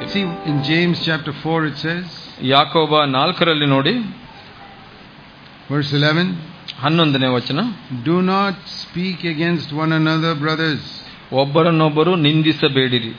See, in James chapter 4 it says, ಯಾಕೋಬ ನಾಲ್ಕರಲ್ಲಿ ನೋಡಿ verse 11, ಹನ್ನೊಂದನೇ ವಚನ Do not speak against one another, brothers. ಒಬ್ಬರನ್ನೊಬ್ಬರು ನಿಂದಿಸಬೇಡಿರಿ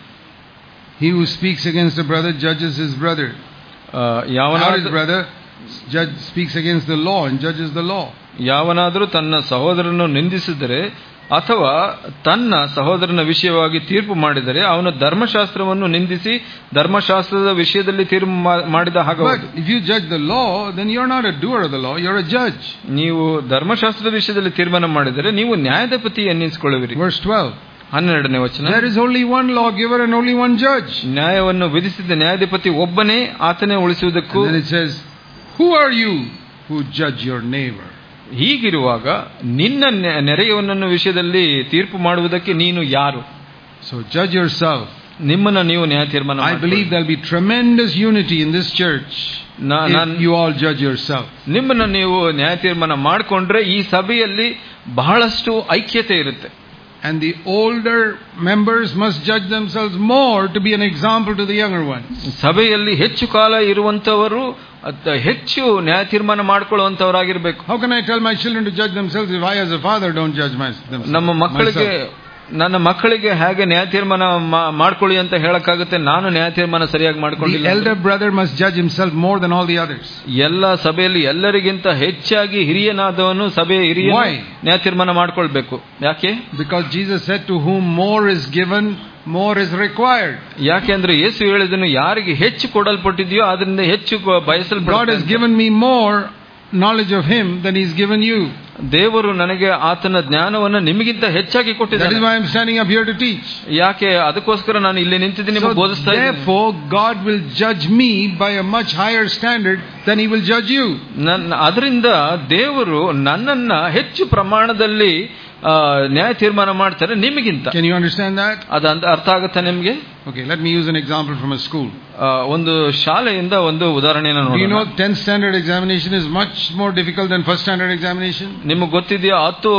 He who speaks against a brother judges his brother. ಆ, Now his ಯಾವನಾದ brother judge, speaks against the law and judges the law. ಯಾವನಾದರೂ ತನ್ನ ಸಹೋದರನ್ನು ನಿಂದಿಸಿದರೆ ಅಥವಾ ತನ್ನ ಸಹೋದರನ ವಿಷಯವಾಗಿ ತೀರ್ಪು ಮಾಡಿದರೆ ಅವನು ಧರ್ಮಶಾಸ್ತ್ರವನ್ನು ನಿಂದಿಸಿ ಧರ್ಮಶಾಸ್ತ್ರದ ವಿಷಯದಲ್ಲಿ ತೀರ್ಪು ಮಾ- ಮಾಡಿದ ಹಾಗೆ But if you judge the law, then you're not a doer of the law, you're a judge. ನೀವು ಧರ್ಮಶಾಸ್ತ್ರದ ವಿಷಯದಲ್ಲಿ ತೀರ್ಮಾನ ಮಾಡಿದರೆ ನೀವು ನ್ಯಾಯಾಧಿಪತಿ ಎನ್ನಿಸಿಕೊಳ್ಳುವಿರಿ Verse 12. ಹನ್ನೆರಡನೇ ವಚನ There is only one lawgiver and only one judge. ನ್ಯಾಯವನ್ನು ವಿಧಿಸಿದ ನ್ಯಾಯಾಧಿಪತಿ ಒಬ್ಬನೇ ಆತನೇ ಉಳಿಸುವುದಕ್ಕೂ And then it says, Who are you who judge your neighbor? ಹೀಗಿರುವಾಗ ನಿನ್ನ ನೆ- ನೆರೆಯವನನ್ನು ವಿಷಯದಲ್ಲಿ ತೀರ್ಪು ಮಾಡುವುದಕ್ಕೆ ನೀನು ಯಾರು So judge yourself. ನಿಮ್ಮನ್ನ ನೀವು ನ್ಯಾಯ ತೀರ್ಮಾನ I ಮಾಡಿಕೊಳ್ಳಿ. believe there'll be tremendous unity in this church ನಾ- ನಾನ್- if you all judge yourself. ನಿಮ್ಮನ್ನ ನೀವು ನ್ಯಾಯ ತೀರ್ಮಾನ ಮಾಡಿಕೊಂಡ್ರೆ ಈ ಸಭೆಯಲ್ಲಿ ಬಹಳಷ್ಟು ಐಕ್ಯತೆ ಇರುತ್ತೆ And the older members must judge themselves more to be an example to the younger ones. ಸಭೆಯಲ್ಲಿ ಹೆಚ್ಚು ಕಾಲ ಇರುವಂತವರು ಅತ್ತ ಹೆಚ್ಚು ನ್ಯಾಯ ತೀರ್ಮಾನ ಮಾಡ್ಕೊಳ್ಳುವಂತವರಾಗಿರ್ಬೇಕು How can I tell my children to judge themselves if I, as a father, don't judge my, themselves? ನಮ್ಮ ಮಕ್ಕಳಿಗೆ myself? ನನ್ನ ಮಕ್ಕಳಿಗೆ ಹೇಗೆ ನ್ಯಾಯ ತೀರ್ಮಾನ ಮಾ- ಮಾಡ್ಕೊಳ್ಳಿ ಅಂತ ಹೇಳಕ್ಕಾಗುತ್ತೆ ನಾನು ನ್ಯಾಯ ತೀರ್ಮಾನ ಸರಿಯಾಗಿ The ಮಾಡ್ಕೊಂಡಿಲ್ಲ elder brother must judge himself more than all the others. ಎಲ್ಲ ಸಭೆಯಲ್ಲಿ ಎಲ್ಲರಿಗಿಂತ ಹೆಚ್ಚಾಗಿ ಹಿರಿಯನಾದವನು ಸಭೆಯ ಹಿರಿಯ Why? ನ್ಯಾಯ ತೀರ್ಮಾನ ಮಾಡ್ಕೊಳ್ಬೇಕು ಯಾಕೆ Because Jesus said, To whom more is given, more is required. ಯಾಕೆಂದ್ರೆ ಯೇಸು ಹೇಳಿದನು ಯಾರಿಗೆ ಹೆಚ್ಚು ಕೊಡಲ್ಪಟ್ಟಿದೆಯೋ ಅದರಿಂದ ಹೆಚ್ಚು God has ಬಯಸಲ್ಪಡ given me more knowledge of Him than He's given you. ದೇವರು ನನಗೆ ಆತನ ಜ್ಞಾನವನ್ನು ನಿಮಗಿಂತ ಹೆಚ್ಚಾಗಿ That is ಕೊಟ್ಟಿದ್ದಾನೆ why I'm standing up here to teach. ಯಾಕೆ ಅದಕ್ಕೋಸ್ಕರ ನಾನು ಇಲ್ಲಿ ನಿಂತಿದ್ದೀನಿ So ನಿಮಗೆ ಬೋಧಿಸ್ತಾ ಇದ್ದೀನಿ therefore, God will judge me by a much higher standard than He will judge you. ನನ್ನ ಅದರಿಂದ ದೇವರು ನನ್ನನ್ನ ಹೆಚ್ಚು ಪ್ರಮಾಣದಲ್ಲಿ ಆ, ನ್ಯಾಯ ತೀರ್ಮಾನ ಮಾಡ್ತಾರೆ ನಿಮಗಿಂತ Can you understand that? ಅದು ಅಂತ ಅರ್ಥ ಆಗುತ್ತಾ ನಿಮ್ಗೆ Okay, let me use an example from a school. ಆ, ಒಂದು ಶಾಲೆಯಿಂದ ಒಂದು ಉದಾಹರಣೆಯನ್ನು Do you ನೋಡೋಣ know 10th standard examination is much more difficult than first standard examination? ನಿಮಗೆ ಗೊತ್ತಿದೆಯಾ ಹತ್ತು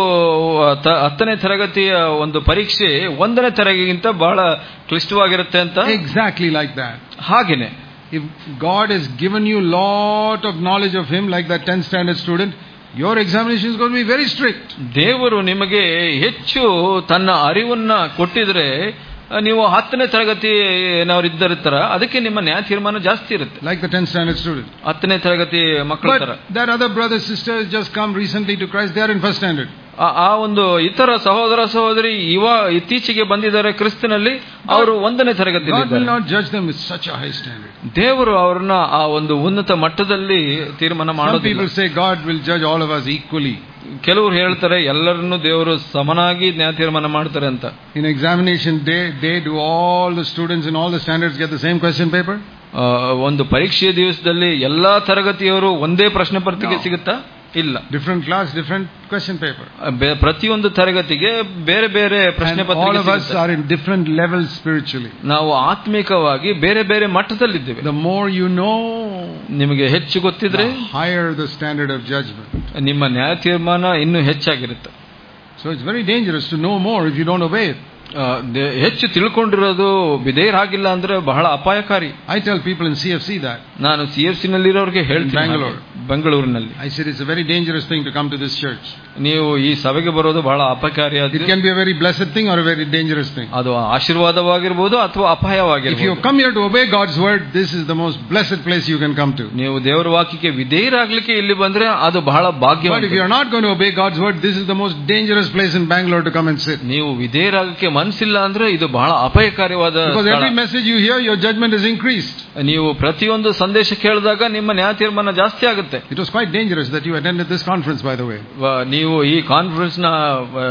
ತ- ಹತ್ತನೇ ತರಗತಿಯ ಒಂದು ಪರೀಕ್ಷೆ ಒಂದನೇ ತರಗತಿಗಿಂತ ಬಹಳ ಕ್ಲಿಷ್ಟವಾಗಿರುತ್ತೆ ಅಂತ Exactly like that. ಹಾಗೇನೆ If God has given you lot of knowledge of Him, like that 10th standard student, your examination is going to be very strict. ದೇವರು ನಿಮಗೆ ಹೆಚ್ಚು ತನ್ನ ಅರಿವನ್ನ ಕೊಟ್ಟಿದ್ರೆ ಆ, ನೀವು ಹತ್ತನೇ ತರಗತಿ ಏನಾದ್ರು ಇದ್ದರಿರ್ತಾರ ಅದಕ್ಕೆ ನಿಮ್ಮ ನ್ಯಾಯ ತೀರ್ಮಾನ ಜಾಸ್ತಿ ಇರುತ್ತೆ Like the 10th standard student. ಹತ್ತನೇ ತರಗತಿ ಮಕ್ಕಳ ತರ But that other brother, sister has just come recently to Christ, they are in first standard. ಆ- ಆ ಒಂದು ಇತರ ಸಹೋದರ ಸಹೋದರಿ ಇವ ಇತ್ತೀಚೆಗೆ ಬಂದಿದ್ದಾರೆ ಕ್ರಿಸ್ತನಲ್ಲಿ ಅವರು ಒಂದನೇ God will ತರಗತಿ not judge them with such a high standard. ದೇವರು ಅವ್ರನ್ನ ಆ ಒಂದು ಉನ್ನತ ಮಟ್ಟದಲ್ಲಿ ತೀರ್ಮಾನ Some ಮಾಡೋದಿಲ್ಲ people say God will judge all of us equally. ಕೆಲವರು ಹೇಳ್ತಾರೆ ಎಲ್ಲರನ್ನು ದೇವರು ಸಮನಾಗಿ ನ್ಯಾಯ ತೀರ್ಮಾನ ಮಾಡ್ತಾರೆ ಅಂತ In examination day, day do all the students in all the standards get the same question paper? ಆ, ಒಂದು ಪರೀಕ್ಷೆಯ ದಿವಸದಲ್ಲಿ ಎಲ್ಲಾ ತರಗತಿಯವರು ಒಂದೇ ಪ್ರಶ್ನೆ ಪತ್ರಿಕೆ No. ಸಿಗುತ್ತಾ ಇಲ್ಲ Different class, different question paper. ಬೆ- ಪ್ರತಿಯೊಂದು ತರಗತಿಗೆ ಬೇರೆ ಬೇರೆ ಪ್ರಶ್ನೆ And all ಪತ್ರಿಕೆ of us ಸಿಗುತ್ತೆ. are in different levels spiritually. ನಾವು ಆತ್ಮಿಕವಾಗಿ ಬೇರೆ ಬೇರೆ ಮಟ್ಟದಲ್ಲಿದ್ದೇವೆ The more you know, ನಿಮಗೆ ಹೆಚ್ಚು ಗೊತ್ತಿದ್ರೆ the higher the standard of judgment. ನಿಮ್ಮ ನ್ಯಾಯ ತೀರ್ಮಾನ ಇನ್ನೂ ಹೆಚ್ಚಾಗಿರುತ್ತೆ So it's very dangerous to know more if you don't obey it. ಆ, ದೆ- ಹೆಚ್ಚು ತಿಳ್ಕೊಂಡಿರೋದು ವಿಧೇಯರಾಗಿಲ್ಲ ಅಂದ್ರೆ ಬಹಳ ಅಪಾಯಕಾರಿ I tell people in CFC that. ನಾನು ಸಿ ಎಫ್ ಸಿ ನಲ್ಲಿರೋರಿಗೆ ಹೇಳ್ತೀನಿ Bangalore. ಹಾಗೆ. ಬೆಂಗಳೂರಿನಲ್ಲಿ I said it's a very dangerous thing to come to this church. ನೀವು ಈ ಸಭೆಗೆ ಬರೋದು ಬಹಳ It ಅಪಾಯಕಾರಿಯಾದ can be a very blessed thing or a very dangerous thing. ಅದು ಆಶೀರ್ವಾದವಾಗಿರ್ಬೋದು ಅಥವಾ If you ಅಪಾಯವಾಗಿರ್ಬೋದು come here to obey God's word, this is the most blessed place you can come to. ನೀವು ದೇವರ ವಾಕ್ಯಕ್ಕೆ ವಿಧೇಯರಾಗ್ಲಿಕ್ಕೆ ಇಲ್ಲಿ ಬಂದ್ರೆ ಅದು ಬಹಳ ಭಾಗ್ಯ But if you are not going to obey God's word, this is the most dangerous place in Bangalore to come and sit. ನೀವು ವಿಧೇಯರಾಗಕ್ಕೆ ಮನಸ್ಸಿಲ್ಲ ಅಂದ್ರೆ ಇದು ಬಹಳ ಅಪಾಯಕಾರಿವಾದ Because ಸ್ಥಳ. every message you hear, your judgment is increased. ನೀವು ಪ್ರತಿಯೊಂದು ಸಂದೇಶ ಕೇಳಿದಾಗ ನಿಮ್ಮ ನ್ಯಾಯ ತೀರ್ಮಾನ ಜಾಸ್ತಿ ಆಗುತ್ತೆ It was quite dangerous that you attended this conference, by the way. ವ- ನೀವು ಈ ಕಾನ್ಫರೆನ್ಸ್ ನ ವ-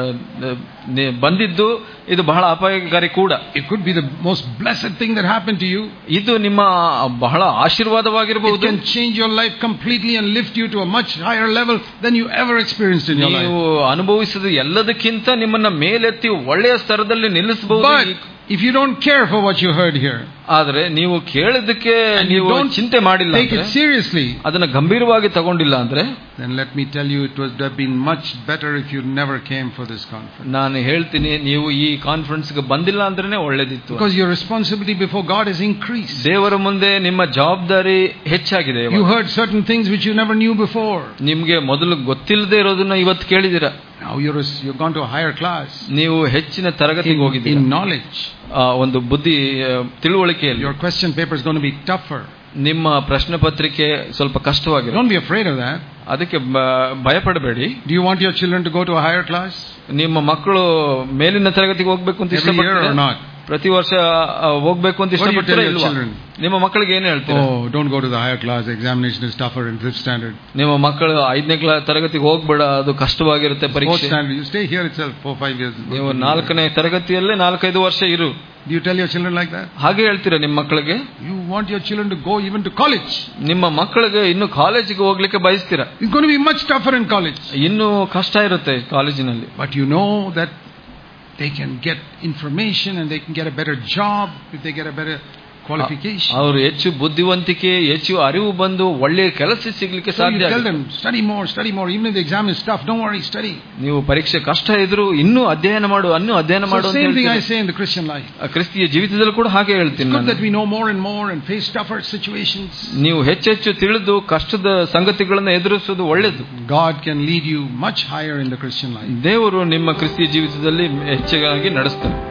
ನೆ- ಬಂದಿದ್ದು ಇದು ಬಹಳ ಅಪಾಯಕಾರಿ ಕೂಡ It could be the most blessed thing that happened to you. ಇದು ನಿಮ್ಮ ಬಹಳ It ಆಶೀರ್ವಾದವಾಗಿರಬಹುದು can change your life completely and lift you to a much higher level than you ever experienced in your life. ನೀವು ಅನುಭವಿಸಿದ ಎಲ್ಲದಕ್ಕಿಂತ ನಿಮ್ಮನ್ನ ಮೇಲೆತ್ತಿ ಒಳ್ಳೆಯ ಸ್ತರದಲ್ಲಿ ನಿಲ್ಲಿಸಬಹುದು But ಈ- If you don't care for what you heard here, ಆದರೆ ನೀವು ಕೇಳಿದ್ದಕ್ಕೆ and you ನೀವು don't ಚಿಂತೆ ಮಾಡಿಲ್ಲ take ಅಂದ್ರೆ, it seriously, ಅದನ್ನ ಗಂಭೀರವಾಗಿ ತಗೊಂಡಿಲ್ಲ ಅಂದ್ರೆ then let me tell you it would have been much better if you never came for this conference. ನಾನು ಹೇಳ್ತೀನಿ ನೀವು ಈ ಕಾನ್ಫರೆನ್ಸ್ಗೆ ಬಂದಿಲ್ಲ ಅಂದ್ರೇನೆ ಒಳ್ಳೇದಿತ್ತು Because your responsibility before God has increased. ದೇವರ ಮುಂದೆ ನಿಮ್ಮ ಜವಾಬ್ದಾರಿ ಹೆಚ್ಚಾಗಿದೆ You ಇವಾಗ. heard certain things which you never knew before. ನಿಮ್ಗೆ ಮೊದಲು ಗೊತ್ತಿಲ್ಲದೆ ಇರೋದನ್ನ ಇವತ್ತು ಕೇಳಿದಿರ Now you're, a- you've gone to a higher class ನೀವು ಹೆಚ್ಚಿನ ತರಗತಿಗೆ in, ಹೋಗಿದ್ದೀರ in knowledge. ಆ, ಒಂದು ಬುದ್ಧಿ ಆ, ತಿಳುವಳಿಕೆಯಲ್ಲಿ Your question paper is going to be tougher. ನಿಮ್ಮ ಪ್ರಶ್ನೆ ಪತ್ರಿಕೆ ಸ್ವಲ್ಪ ಕಷ್ಟವಾಗಿದೆ Don't be afraid of that. ಅದಕ್ಕೆ ಬ- ಭಯಪಡಬೇಡಿ Do you want your children to go to a higher class ನಿಮ್ಮ ಮಕ್ಕಳು ಮೇಲಿನ ತರಗತಿಗೆ ಹೋಗ್ಬೇಕು ಅಂತ every year or ಇಷ್ಟಪಡ್ತೀರಾ not? ಪ್ರತಿ ವರ್ಷ ಆ, ಹೋಗ್ಬೇಕು ಅಂತ What do you ಇಷ್ಟಪಡ್ತೀರಾ tell your ಇಲ್ವಾ children? ನಿಮ್ಮ ಮಕ್ಕಳಿಗೆ ಏನು ಹೇಳ್ತೀರಾ Oh, don't go to the higher class. Examination is tougher in fifth standard. ನಿಮ್ಮ ಮಕ್ಕಳು ಐದನೇ ಕ್ಲಾ ತರಗತಿಗೆ ಹೋಗ್ಬೇಡ ಅದು ಕಷ್ಟವಾಗಿರುತ್ತೆ Fourth ಪರೀಕ್ಷೆ standard. You stay here itself four, five years. ನೀವು ನಾಲ್ಕನೇ ತರಗತಿಯಲ್ಲೇ ನಾಲ್ಕೈದು ವರ್ಷ ಇರು Do you tell your children like that? ಹಾಗೆ ಹೇಳ್ತೀರಾ ನಿಮ್ಮ ಮಕ್ಕಳಿಗೆ You want your children to go even to college. ನಿಮ್ಮ ಮಕ್ಕಳಿಗೆ ಇನ್ನು ಕಾಲೇಜಿಗೆ ಹೋಗ್ಲಿಕ್ಕೆ ಬಯಸ್ತೀರಾ It's going to be much tougher in college. ಇನ್ನು ಕಷ್ಟ ಇರುತ್ತೆ ಕಾಲೇಜಿನಲ್ಲಿ But you know that they can get information and they can get a better job if they get a better qualification. ಅವರು ಹೆಚ್ಚು ಬುದ್ಧಿವಂತಿಕೆ ಹೆಚ್ಚು ಅರಿವು ಬಂದು ಒಳ್ಳೆಯ ಕೆಲಸ ಸಿಗ್ಲಿಕ್ಕೆ So you ಸಾಧ್ಯ tell ಆಗುತ್ತೆ. them, study more, study more. Even if the exam is tough, don't worry, study. ನೀವು ಪರೀಕ್ಷೆ ಕಷ್ಟ ಇದ್ರು ಇನ್ನೂ ಅಧ್ಯಯನ ಮಾಡು ಇನ್ನೂ ಅಧ್ಯಯನ ಮಾಡು So ಅಂತ same thing I ಹೇಳ್ತೀರಾ. say in the Christian life. ಆ ಕ್ರಿಸ್ತಿಯ ಜೀವಿತದಲ್ಲಿ ಕೂಡ ಹಾಗೆ It's ಹೇಳ್ತೀನಿ good ನಾನು. that we know more and more and face tougher situations. ನೀವು ಹೆಚ್ಚೆಚ್ಚು ತಿಳಿದು ಕಷ್ಟದ ಸಂಗತಿಗಳನ್ನು ಎದುರಿಸುವುದು ಒಳ್ಳೆಯದು God can lead you much higher in the Christian life. ದೇವರು ನಿಮ್ಮ ಕ್ರಿಸ್ತಿಯ ಜೀವಿತದಲ್ಲಿ ಹೆಚ್ಚಾಗಿ ನಡೆಸ್ತಾನೆ